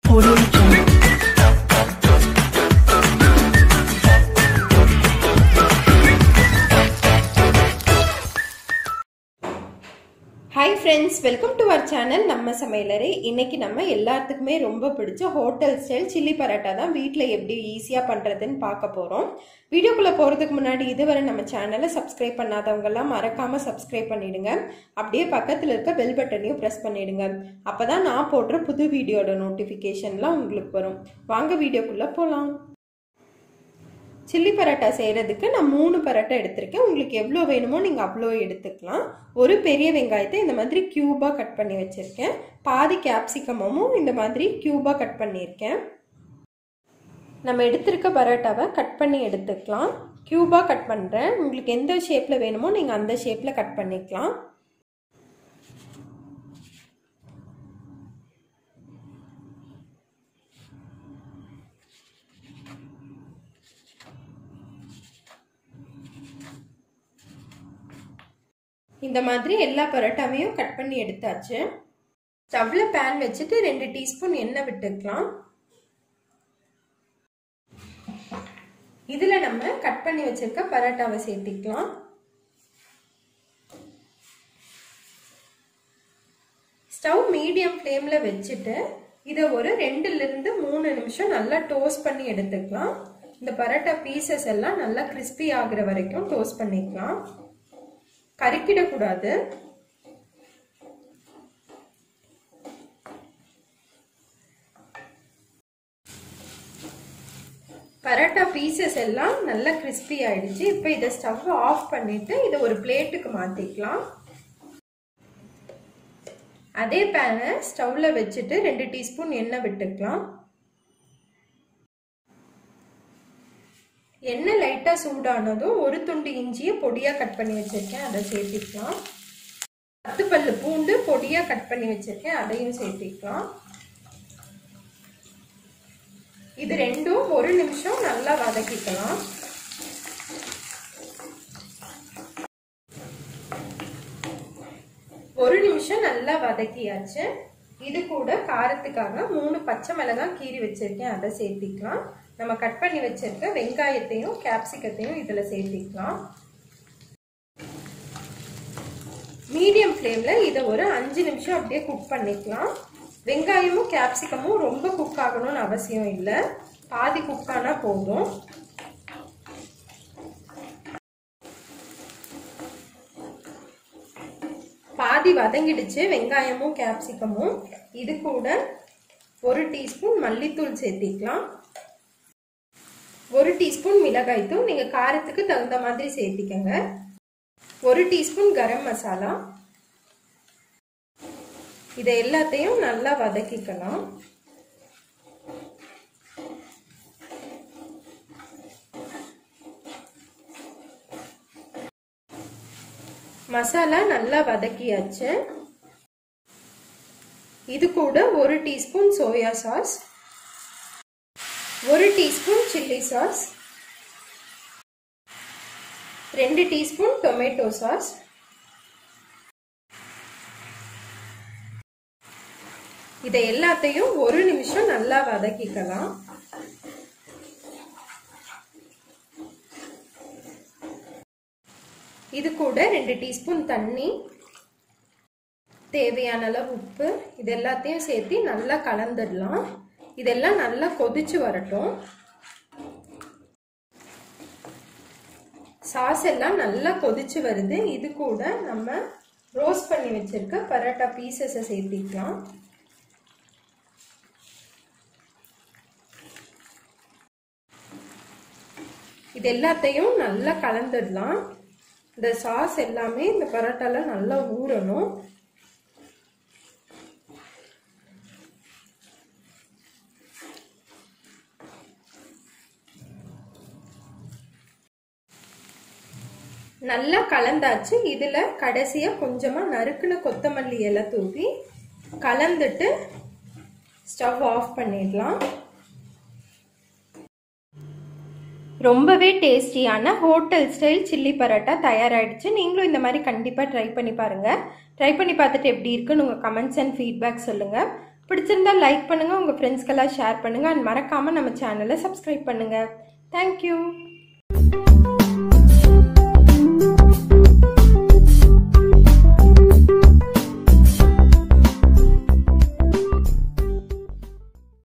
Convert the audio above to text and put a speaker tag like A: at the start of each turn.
A: Audio Jungle.
B: Hi friends welcome to our channel நம்ம சமையலறை இன்னைக்கு நம்ம எல்லாத்துக்குமே ரொம்ப பிடிச்ச ஹோட்டல் ஸ்டைல் சில்லி பரோட்டா தான் வீட்டில் எப்படி ஈஸியாக பண்ணுறதுன்னு பார்க்க போகிறோம் வீடியோக்குள்ளே போகிறதுக்கு முன்னாடி இதுவரை நம்ம சேனலை சப்ஸ்கிரைப் பண்ணாதவங்கெல்லாம் மறக்காமல் சப்ஸ்கிரைப் பண்ணிடுங்க அப்படியே பக்கத்தில் இருக்க பெல் பட்டனையும் ப்ரெஸ் பண்ணிடுங்க அப்போ தான் நான் போடுற புது வீடியோட நோட்டிஃபிகேஷன்லாம் உங்களுக்கு வரும் வாங்க வீடியோக்குள்ளே போகலாம் சில்லி பரோட்டா செய்கிறதுக்கு நான் மூணு பரோட்டா எடுத்திருக்கேன் உங்களுக்கு எவ்வளோ வேணுமோ நீங்கள் அவ்வளோ எடுத்துக்கலாம் ஒரு பெரிய வெங்காயத்தை இந்த மாதிரி க்யூபாக கட் பண்ணி வச்சுருக்கேன் பாதி கேப்சிகமும் இந்த மாதிரி க்யூபாக கட் பண்ணியிருக்கேன் நம்ம எடுத்திருக்க பரோட்டாவை கட் பண்ணி எடுத்துக்கலாம் க்யூபாக கட் பண்ணுறேன் உங்களுக்கு எந்த ஷேப்பில் வேணுமோ நீங்கள் அந்த ஷேப்பில் கட் பண்ணிக்கலாம் இந்த மாதிரி எல்லா பரோட்டாவையும் கட் பண்ணி எடுத்தாச்சு ஸ்டவ்ல பேன் வச்சுட்டு ரெண்டு டீஸ்பூன் எண்ணெய் விட்டுக்கலாம் இதுல நம்ம கட் பண்ணி வச்சிருக்க பரோட்டாவை சேர்த்திக்கலாம் ஸ்டவ் மீடியம் ஃப்ளேம்ல வச்சுட்டு இதை ஒரு ரெண்டுல இருந்து மூணு நிமிஷம் நல்லா டோஸ்ட் பண்ணி எடுத்துக்கலாம் இந்த பரோட்டா பீசஸ் எல்லாம் நல்லா கிறிஸ்பி ஆகுற வரைக்கும் டோஸ்ட் பண்ணிக்கலாம் கருக்கிடக்கூடாது பரோட்டா பீசஸ் எல்லாம் நல்லா கிறிஸ்பி ஆயிடுச்சு இப்போ இதை ஸ்டவ் ஆஃப் பண்ணிட்டு இதை ஒரு பிளேட்டுக்கு மாத்திக்கலாம் அதே பேனை ஸ்டவ்ல வச்சுட்டு ரெண்டு டீஸ்பூன் எண்ணெய் விட்டுக்கலாம் எண்ணெய் லைட்டாக சூடானதும் ஒரு துண்டு இஞ்சியை பொடியாக கட் பண்ணி வச்சுருக்கேன் அதை சேர்த்திக்கலாம் பத்து பல்லு பூண்டு பொடியாக கட் பண்ணி வச்சுருக்கேன் அதையும் சேர்த்திக்கலாம் இது ரெண்டும் ஒரு நிமிஷம் நல்லா வதக்கிக்கலாம் ஒரு நிமிஷம் நல்லா வதக்கியாச்சு இது கூட காரத்துக்காக மூணு பச்சை மிளகாய் கீறி வச்சிருக்கேன் அதை சேர்த்திக்கலாம் நம்ம கட் பண்ணி வச்சிருக்க வெங்காயத்தையும் கேப்சிகத்தையும் இதுல சேர்த்திக்கலாம் மீடியம் ஃப்ளேம்ல இதை ஒரு அஞ்சு நிமிஷம் அப்படியே குக் பண்ணிக்கலாம் வெங்காயமும் கேப்சிகமும் ரொம்ப குக் ஆகணும்னு அவசியம் இல்லை பாதி குக் ஆனா போதும் பாதி வதங்கிடுச்சு வெங்காயமும் கேப்சிகமும் இது கூட ஒரு டீஸ்பூன் மல்லித்தூள் சேர்த்திக்கலாம் ஒரு டீஸ்பூன் மிளகாய்த்தூள் நீங்கள் காரத்துக்கு தகுந்த மாதிரி சேர்த்திக்கங்க ஒரு டீஸ்பூன் கரம் மசாலா இதை எல்லாத்தையும் நல்லா வதக்கிக்கலாம் மசாலா நல்லா வதக்கியாச்சு இது கூட ஒரு டீஸ்பூன் சோயா சாஸ் ஒரு டீஸ்பூன் சில்லி சாஸ் ரெண்டு டீஸ்பூன் டொமேட்டோ சாஸ் இதை எல்லாத்தையும் ஒரு நிமிஷம் நல்லா வதக்கிக்கலாம் இது கூட ரெண்டு டீஸ்பூன் தண்ணி தேவையான அளவு உப்பு இது எல்லாத்தையும் சேர்த்து நல்லா கலந்துடலாம் இதெல்லாம் நல்லா கொதிச்சு வரட்டும் சாஸ் எல்லாம் நல்லா கொதிச்சு வருது இது கூட நம்ம ரோஸ்ட் பண்ணி வச்சிருக்க பரோட்டா பீசஸை சேர்த்திக்கலாம் இது எல்லாத்தையும் நல்லா கலந்துடலாம் இந்த சாஸ் எல்லாமே இந்த பரோட்டால நல்லா ஊறணும் நல்லா கலந்தாச்சு இதுல கடைசியா கொஞ்சமா நறுக்குன கொத்தமல்லி இலை தூவி கலந்துட்டு ஸ்டவ் ஆஃப் பண்ணிடலாம் ரொம்பவே டேஸ்டியான ஹோட்டல் ஸ்டைல் சில்லி பரோட்டா தயாராகிடுச்சு நீங்களும் இந்த மாதிரி கண்டிப்பாக ட்ரை பண்ணி பாருங்கள் ட்ரை பண்ணி பார்த்துட்டு எப்படி இருக்குன்னு உங்கள் கமெண்ட்ஸ் அண்ட் ஃபீட்பேக் சொல்லுங்கள் பிடிச்சிருந்தா லைக் பண்ணுங்கள் உங்கள் ஃப்ரெண்ட்ஸ்க்கெல்லாம் ஷேர் பண்ணுங்கள் அண்ட் மறக்காமல் நம்ம சேனலை சப்ஸ்கிரைப் பண்ணுங்கள் தேங்க்யூ